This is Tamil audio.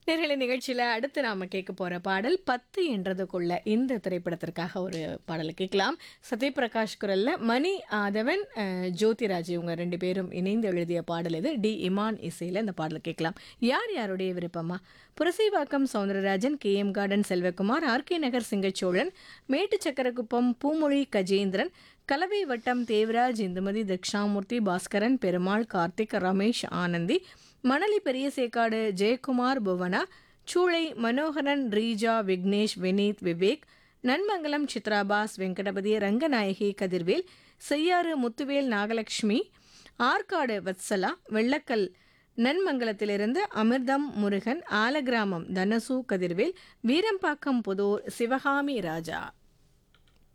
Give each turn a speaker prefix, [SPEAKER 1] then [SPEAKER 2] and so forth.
[SPEAKER 1] நேரலை நிகழ்ச்சியில் அடுத்து நாம் கேட்க போகிற பாடல் பத்து என்றதுக்குள்ள இந்த திரைப்படத்திற்காக ஒரு பாடல் கேட்கலாம் சத்யபிரகாஷ் குரலில் மணி ஆதவன் அஹ், ஜோதிராஜ் இவங்க ரெண்டு பேரும் இணைந்து எழுதிய பாடல் இது டி இமான் இசையில் இந்த பாடல் கேட்கலாம் யார் யாருடைய விருப்பமா Purasaivakkam Soundararajan K M garden Selvakumar RK Nagar Singachozhan Mettuchakkarakuppam Poomozhi Gajendran Kalavai வட்டம் தேவராஜ் இந்துமதி தக்ஷாமூர்த்தி பாஸ்கரன் பெருமாள் கார்த்திக் ரமேஷ் ஆனந்தி மணலி பெரியசேக்காடு ஜெயக்குமார் புவனா சூளை மனோகரன் ரீஜா விக்னேஷ் வினீத் விவேக் நன்மங்கலம் சித்ராபாஸ் வெங்கடபதி ரங்கநாயகி கதிர்வேல் செய்யாறு முத்துவேல் நாகலட்சுமி ஆற்காடு வத்சலா வெள்ளக்கல் நன்மங்கலத்திலிருந்து அமிர்தம் முருகன் ஆலகிராமம் தனசு கதிர்வேல் வீரம்பாக்கம் புதூர் சிவகாமி ராஜா